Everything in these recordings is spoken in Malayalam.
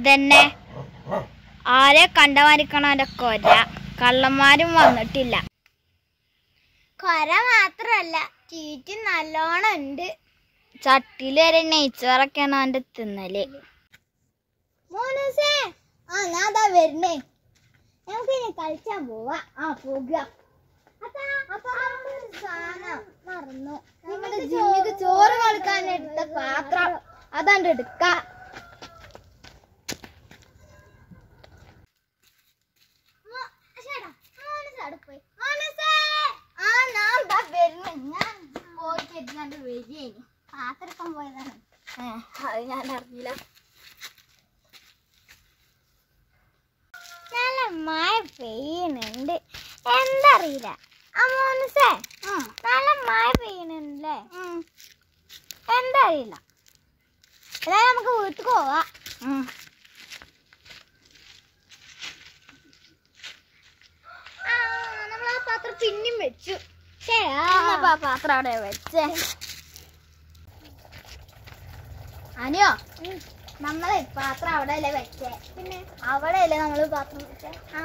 അതന്നെ ആരെ കണ്ടമാരിക്കണ അവന്റെ കൊര കള്ളന്മാരും വന്നിട്ടില്ല കൊര മാത്രല്ല ചീറ്റ് നല്ലോണം ഉണ്ട് ചട്ടിയിൽ വരെ നെയ്ച്ചോറൊക്കെയാണ് അവന്റെ തിന്നല് മോനൂസേ ആ ഞാൻ അതാ വരുന്നേ നമുക്ക് ഇനി കളിച്ചാൻ പോവാ ആ പോകുക അതാ, അപ്പൊ നമ്മളൊരു സാധനം മറന്നു നിങ്ങളുടെ ജിമ്മിക്ക് ചോറ് കൊടുക്കാൻ എടുത്ത പാത്രം അതാണ്ട് എടുക്ക മോ- ശ്ശെടാ, മോനൂസ് അവിടെ പോയി. മോനൂസേ! ആ, ഞാൻ ദാ വരുന്നു. ഞാൻ പോയിട്ട് എടുക്കാണ്ട് വരികേനി. പാത്രം എടുക്കാൻ പോയതാണ് അത് ഞാൻ അറിഞ്ഞില്ല നല്ല മഴ പെയ്യുന്നുണ്ട് എന്താ അറിയില്ല അമ്മോനസേ നല്ല മഴ പെയ്യുന്നുണ്ടല്ലേ എന്താ അറിയില്ല എന്നാലും നമുക്ക് വീട്ടിൽ പോവാ നമ്മൾ ആ പാത്രം പിന്നെയും വെച്ചു ശേ എന്നപ്പാ പാത്രം അവിടെ വെച്ചേ അനിയോ നമ്മളെ പാത്രം അവിടെ അല്ലേ വെച്ചേ പിന്നെ അവിടെ അല്ലേ നമ്മള് പാത്രം വെച്ചേ ആ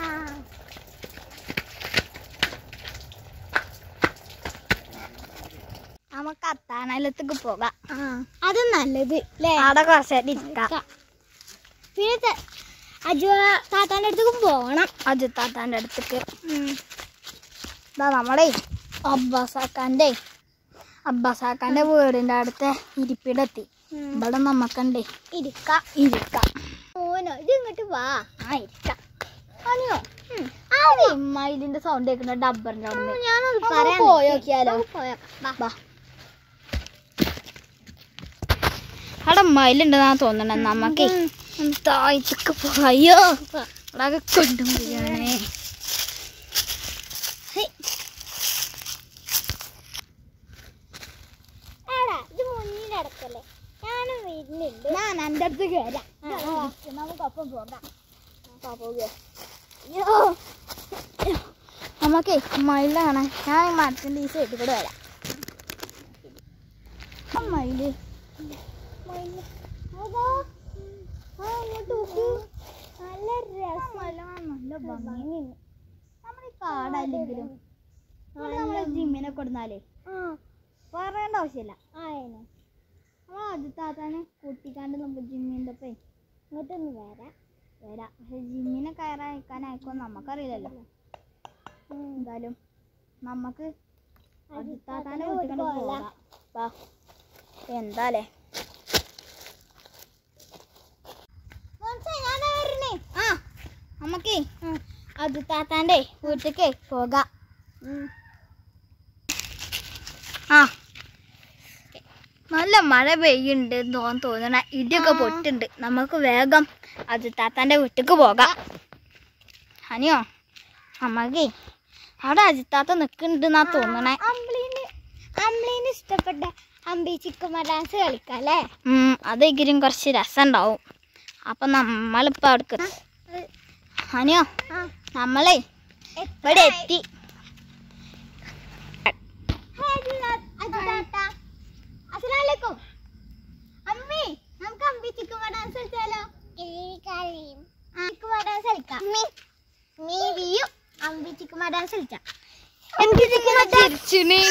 നമുക്ക് അത്താനലത്തേക്ക് പോകാം അത് നല്ലത് അല്ലേ അവിടെ കുറച്ചേരം ഇരിക്കാം പിന്നെ ത- അജു താത്താൻ്റെ അടുത്തേക്ക് പോകണം അജിത്താത്താൻ്റെ അടുത്തേക്ക് ഇതാ നമ്മളെ അബ്ബാസാക്കാൻ്റെ അബ്ബാസാക്കാൻ്റെ വീടിൻ്റെ അടുത്ത് ഇരിപ്പിടെത്തി ഇവിടെ നമുക്കുണ്ടേ ഇരിക്കാം ഇരിക്കാം മോനോ ഇത് ഇങ്ങോട്ട് വാ ആ ഇരിക്കാം അനിയോ ആ മയിലിന്റെ സൗണ്ട് കേൾക്കുന്ന ഡബ്ബറിന്റെ അവിടെ ഞാനത് നമുക്ക് പറയാൻ പോയി നോക്കിയാലോ? പോയാ അവിടെ മയിലുണ്ടെന്നാ തോന്നണേ നമുക്ക് താഴ്ചക്ക് പോയോ അവിടെ കൊണ്ടുപോയാണേ എടാ ഇത് മുന്നിൽ അടക്കല്ലേ ഞാനും വരുന്നുണ്ട് ഞാൻ എൻ്റെ അടുത്തേക്ക് വരാം നമുക്കൊപ്പം പോകാം അയ്യോ നമുക്കേ മയിലാണ് ഞാൻ ഈ മരത്തിന്റെ ഈ സൈഡിൽ കൂടെ വരാം ആ മയില് അതാ ആ ഇങ്ങോട്ട് നോക്ക് നല്ല രസം നല്ല ഭംഗിയാണ് നമ്മുടെ ഈ കാടല്ലെങ്കിലും ഇവിടെ നമ്മളെ ജിമ്മിനെ കൊടുന്നാലേ ആ പറയേണ്ട ആവശ്യമില്ല ആയേനെ നമ്മൾ ആദ്യത്താത്താനെ കൂട്ടിക്കാണ്ട് നമുക്ക് ജിമ്മിൻ്റെ ഒപ്പം ഇങ്ങോട്ടൊന്ന് വരാം വരാം പക്ഷെ ജിമ്മിനെ കയറാൻ അയക്കാൻ അയക്കുമോ നമുക്കറിയില്ലല്ലോ എന്തായാലും നമുക്ക് അജിത്താത്താനെ കൂട്ടിക്കൊണ്ട് പോകാം വാ എന്താലേ ഞാനാ വരണേ ആ നമുക്കേ അജിത്താത്താൻ്റെ വീട്ടിലേക്ക് പോകാം ആ നല്ല മഴ പെയ്യുന്നുണ്ട് തോന്നു തോന്നണ ഇടിയൊക്കെ പൊട്ടുണ്ട് നമുക്ക് വേഗം അജിത്താത്താൻ്റെ വീട്ടിലേക്ക് പോകാം അനിയോ നമുക്കേ അവിടെ അജിത്താത്ത നിൽക്കുന്നുണ്ട് എന്നാ തോന്നണേ അമ്പിളീന് അമ്പിളീന് ഇഷ്ടപ്പെട്ട അമ്പി ചിക്കുമ ഡാൻസ് കളിക്കാം അല്ലേ ഉം, അതെങ്കിലും കുറച്ച് രസം ഉണ്ടാവും അപ്പൊ നമ്മളിപ്പോ അവിടേക്ക് അനിയോ ആ നമ്മളെ ഇവിടെ എത്തി അസ്സലാമലൈക്കും അമ്മി നമുക്ക് അമ്പി ചിക്കുമ ഡാൻസ് കളിച്ചാലോ ചിക്കുമ ഡാൻസ് കളിക്കാം മീവിയും അമ്പി ചിക്കുമ ഡാൻസ് കളിക്കാം ചിരിച്ചിന്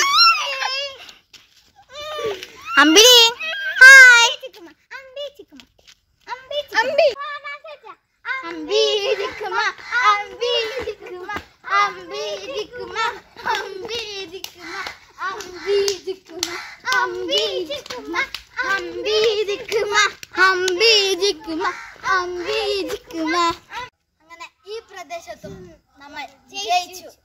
അമ്പിളി ഹായ് ചിക്കുമ അമ്പി ചിക്കുമ അമ്പി അമ്പി. അമ്പി ചിക്കുമ അമ്പി ചിക്കുമ അമ്പി ചിക്കുമ അമ്പി ചിക്കുമ അമ്പി ചിക്കുമ അമ്പി ചിക്കുമ അമ്പി ചിക്കുമ അമ്പി ചിക്കുമ അമ്പി ചിക്കുമ അങ്ങനെ ഈ പ്രദേശത്തും നമ്മൾ ജയിച്ചു